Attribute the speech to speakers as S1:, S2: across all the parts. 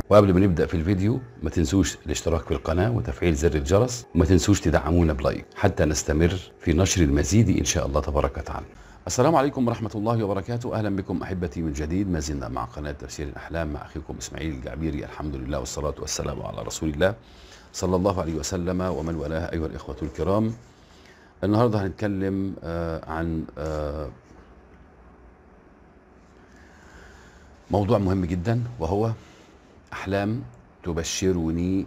S1: وقبل ما نبدا في الفيديو ما تنسوش الاشتراك في القناه وتفعيل زر الجرس وما تنسوش تدعمونا بلايك حتى نستمر في نشر المزيد ان شاء الله تبارك وتعالى السلام عليكم ورحمة الله وبركاته أهلا بكم أحبتي من جديد ما زلنا مع قناة تفسير الأحلام مع أخيكم إسماعيل الجعبيري الحمد لله والصلاة والسلام على رسول الله صلى الله عليه وسلم ومن والاه أيها الإخوة الكرام النهاردة هنتكلم آه عن آه موضوع مهم جدا وهو أحلام تبشرني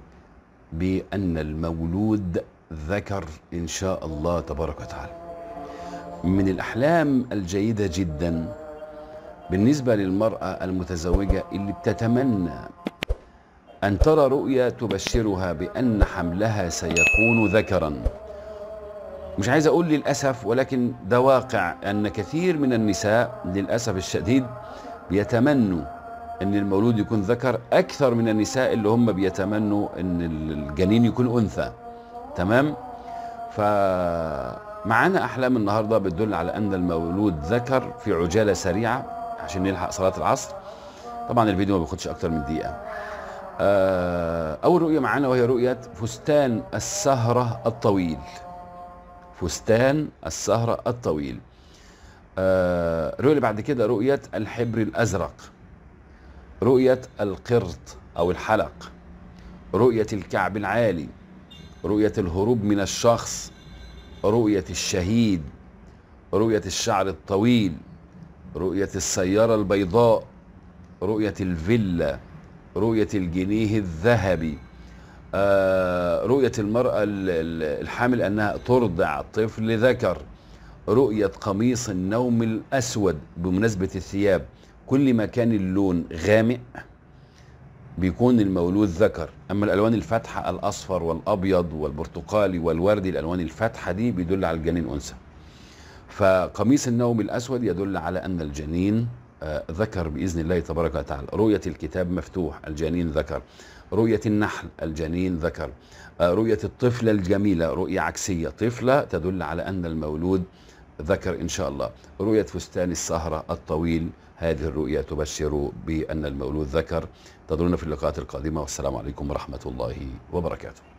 S1: بأن المولود ذكر إن شاء الله تبارك وتعالى من الأحلام الجيدة جدا بالنسبة للمرأة المتزوجة اللي بتتمنى أن ترى رؤيا تبشرها بأن حملها سيكون ذكرا مش عايز أقول للأسف ولكن ده واقع أن كثير من النساء للأسف الشديد بيتمنوا أن المولود يكون ذكر أكثر من النساء اللي هم بيتمنوا أن الجنين يكون أنثى تمام ف معانا احلام النهارده بتدل على ان المولود ذكر في عجاله سريعه عشان نلحق صلاه العصر طبعا الفيديو ما بياخدش اكتر من دقيقه اول رؤيه معانا وهي رؤيه فستان السهره الطويل فستان السهره الطويل الرؤيه اللي بعد كده رؤيه الحبر الازرق رؤيه القرط او الحلق رؤيه الكعب العالي رؤيه الهروب من الشخص رؤية الشهيد رؤية الشعر الطويل رؤية السيارة البيضاء رؤية الفيلا رؤية الجنيه الذهبي آه رؤية المرأة الحامل أنها ترضع طفل ذكر رؤية قميص النوم الأسود بمناسبة الثياب كل ما كان اللون غامق بيكون المولود ذكر اما الالوان الفاتحه الاصفر والابيض والبرتقالي والوردي الالوان الفاتحه دي بيدل على الجنين انثى فقميص النوم الاسود يدل على ان الجنين ذكر باذن الله تبارك وتعالى رؤيه الكتاب مفتوح الجنين ذكر رؤيه النحل الجنين ذكر رؤيه الطفله الجميله رؤيه عكسيه طفله تدل على ان المولود ذكر ان شاء الله رؤيه فستان السهره الطويل هذه الرؤيا تبشر بان المولود ذكر انتظرونا في اللقاءات القادمه والسلام عليكم ورحمه الله وبركاته